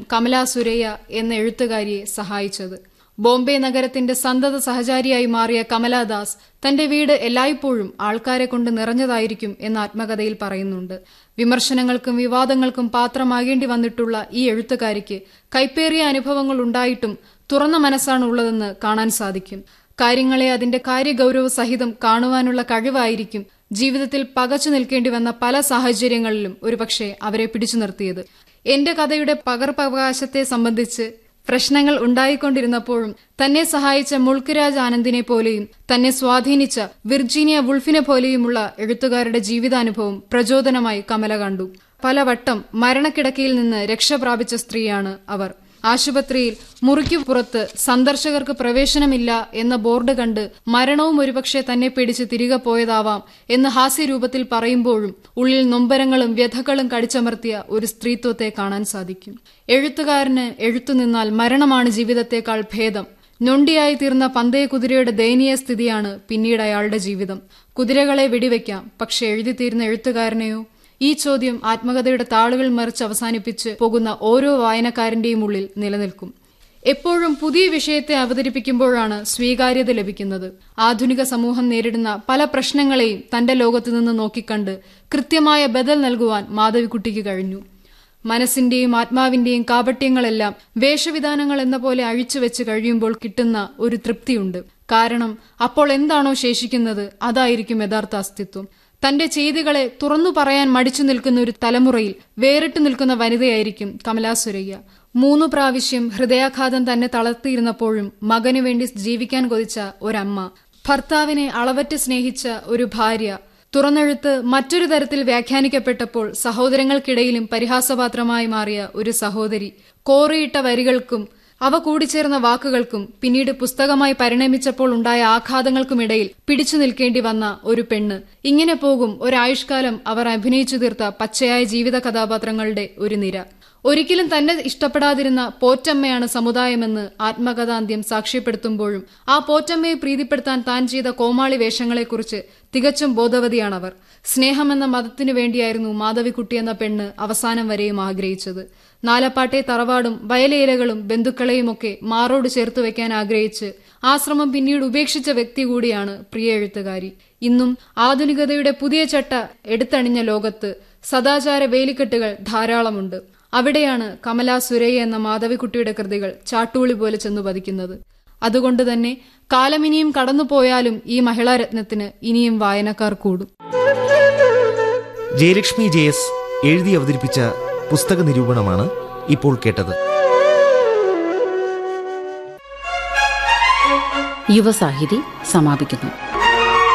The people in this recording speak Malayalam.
കമലാ സുരയ്യ എന്ന എഴുത്തുകാരിയെ സഹായിച്ചത് ബോംബെ നഗരത്തിന്റെ സന്തത സഹചാരിയായി മാറിയ കമലാദാസ് തന്റെ വീട് എല്ലായ്പ്പോഴും ആൾക്കാരെ കൊണ്ട് നിറഞ്ഞതായിരിക്കും എന്ന ആത്മകഥയിൽ പറയുന്നുണ്ട് വിമർശനങ്ങൾക്കും വിവാദങ്ങൾക്കും പാത്രമാകേണ്ടി വന്നിട്ടുള്ള ഈ എഴുത്തുകാരിക്ക് കൈപ്പേറിയ അനുഭവങ്ങൾ ഉണ്ടായിട്ടും തുറന്ന മനസ്സാണ് ഉള്ളതെന്ന് കാണാൻ സാധിക്കും കാര്യങ്ങളെ അതിന്റെ കാര്യഗൌരവ സഹിതം കാണുവാനുള്ള കഴിവായിരിക്കും ജീവിതത്തിൽ പകച്ചു നിൽക്കേണ്ടി വന്ന പല സാഹചര്യങ്ങളിലും ഒരുപക്ഷെ അവരെ പിടിച്ചു നിർത്തിയത് എന്റെ കഥയുടെ പകർപ്പവകാശത്തെ സംബന്ധിച്ച് പ്രശ്നങ്ങൾ ഉണ്ടായിക്കൊണ്ടിരുന്നപ്പോഴും തന്നെ സഹായിച്ച മുൾക്കുരാജ് ആനന്ദിനെ പോലെയും തന്നെ സ്വാധീനിച്ച വിർജീനിയ വുൾഫിനെ പോലെയുമുള്ള എഴുത്തുകാരുടെ ജീവിതാനുഭവം പ്രചോദനമായി കമല കണ്ടു പലവട്ടം മരണക്കിടക്കയിൽ നിന്ന് രക്ഷ പ്രാപിച്ച സ്ത്രീയാണ് അവർ ആശുപത്രിയിൽ മുറിക്കു പുറത്ത് സന്ദർശകർക്ക് പ്രവേശനമില്ല എന്ന ബോർഡ് കണ്ട് മരണവും ഒരുപക്ഷെ തന്നെ പിടിച്ച് തിരികെ പോയതാവാം എന്ന് ഹാസ്യരൂപത്തിൽ പറയുമ്പോഴും ഉള്ളിൽ നൊമ്പരങ്ങളും വ്യഥകളും കടിച്ചമർത്തിയ ഒരു സ്ത്രീത്വത്തെ കാണാൻ സാധിക്കും എഴുത്തുകാരന് എഴുത്തു നിന്നാൽ മരണമാണ് ജീവിതത്തെക്കാൾ ഭേദം ഞൊണ്ടിയായി തീർന്ന പന്തയ കുതിരയുടെ ദയനീയ സ്ഥിതിയാണ് പിന്നീട് അയാളുടെ ജീവിതം കുതിരകളെ വെടിവെക്കാം പക്ഷെ എഴുതിത്തീരുന്ന എഴുത്തുകാരനെയോ ഈ ചോദ്യം ആത്മകഥയുടെ താളുകൾ മറിച്ച് അവസാനിപ്പിച്ച് പോകുന്ന ഓരോ വായനക്കാരന്റെയും ഉള്ളിൽ നിലനിൽക്കും എപ്പോഴും പുതിയ വിഷയത്തെ അവതരിപ്പിക്കുമ്പോഴാണ് സ്വീകാര്യത ലഭിക്കുന്നത് ആധുനിക സമൂഹം നേരിടുന്ന പല പ്രശ്നങ്ങളെയും തന്റെ ലോകത്തു നിന്ന് നോക്കിക്കണ്ട് കൃത്യമായ ബദൽ നൽകുവാൻ മാധവിക്കുട്ടിക്ക് കഴിഞ്ഞു മനസ്സിന്റെയും ആത്മാവിന്റെയും കാപട്യങ്ങളെല്ലാം വേഷവിധാനങ്ങൾ എന്ന പോലെ അഴിച്ചുവെച്ച് കഴിയുമ്പോൾ കിട്ടുന്ന ഒരു തൃപ്തിയുണ്ട് കാരണം അപ്പോൾ എന്താണോ ശേഷിക്കുന്നത് അതായിരിക്കും യഥാർത്ഥ അസ്തിത്വം തന്റെ ചെയ്തികളെ തുറന്നു പറയാൻ മടിച്ചു നിൽക്കുന്ന ഒരു തലമുറയിൽ വേറിട്ട് നിൽക്കുന്ന വനിതയായിരിക്കും കമലാ സുരയ്യ മൂന്നു പ്രാവശ്യം ഹൃദയാഘാതം തന്നെ തളർത്തിയിരുന്നപ്പോഴും മകനു വേണ്ടി ജീവിക്കാൻ കൊതിച്ച ഒരമ്മ ഭർത്താവിനെ അളവറ്റ് സ്നേഹിച്ച ഒരു ഭാര്യ തുറന്നെഴുത്ത് മറ്റൊരു തരത്തിൽ വ്യാഖ്യാനിക്കപ്പെട്ടപ്പോൾ സഹോദരങ്ങൾക്കിടയിലും പരിഹാസപാത്രമായി മാറിയ ഒരു സഹോദരി കോറിയിട്ട വരികൾക്കും അവ കൂടിച്ചേർന്ന വാക്കുകൾക്കും പിന്നീട് പുസ്തകമായി പരിണമിച്ചപ്പോൾ ഉണ്ടായ ആഘാതങ്ങൾക്കുമിടയിൽ പിടിച്ചു നിൽക്കേണ്ടി വന്ന ഒരു പെണ്ണ് ഇങ്ങനെ പോകും ഒരായുഷ്കാലം അവർ അഭിനയിച്ചു തീർത്ത പച്ചയായ ജീവിത കഥാപാത്രങ്ങളുടെ ഒരു നിര ഒരിക്കലും തന്നെ ഇഷ്ടപ്പെടാതിരുന്ന പോറ്റമ്മയാണ് സമുദായമെന്ന് ആത്മകഥാന്ത്യം സാക്ഷ്യപ്പെടുത്തുമ്പോഴും ആ പോറ്റമ്മയെ പ്രീതിപ്പെടുത്താൻ താൻ ചെയ്ത കോമാളി വേഷങ്ങളെക്കുറിച്ച് തികച്ചും ബോധവതിയാണവർ സ്നേഹമെന്ന മതത്തിനു വേണ്ടിയായിരുന്നു മാധവിക്കുട്ടി എന്ന പെണ്ണ് അവസാനം വരെയും ആഗ്രഹിച്ചത് നാലപ്പാട്ടെ തറവാടും വയലേലകളും ബന്ധുക്കളെയുമൊക്കെ മാറോട് ചേർത്ത് വെക്കാൻ ആഗ്രഹിച്ച് ആശ്രമം പിന്നീട് ഉപേക്ഷിച്ച വ്യക്തി കൂടിയാണ് പ്രിയ എഴുത്തുകാരി ഇന്നും ആധുനികതയുടെ പുതിയ ചട്ട എടുത്തണിഞ്ഞ ലോകത്ത് സദാചാര വേലിക്കെട്ടുകൾ ധാരാളമുണ്ട് അവിടെയാണ് കമലാ സുരയ്യ എന്ന മാധവിക്കുട്ടിയുടെ കൃതികൾ ചാട്ടൂളി പോലെ ചെന്നു പതിക്കുന്നത് അതുകൊണ്ട് തന്നെ കാലമിനിയും കടന്നുപോയാലും ഈ മഹിളാരത്നത്തിന് ഇനിയും വായനക്കാർ കൂടും ജയലക്ഷ്മി ജെ എസ് എഴുതി അവതരിപ്പിച്ച പുസ്തക നിരൂപണമാണ് ഇപ്പോൾ കേട്ടത് യുവസാഹിതി സമാപിക്കുന്നു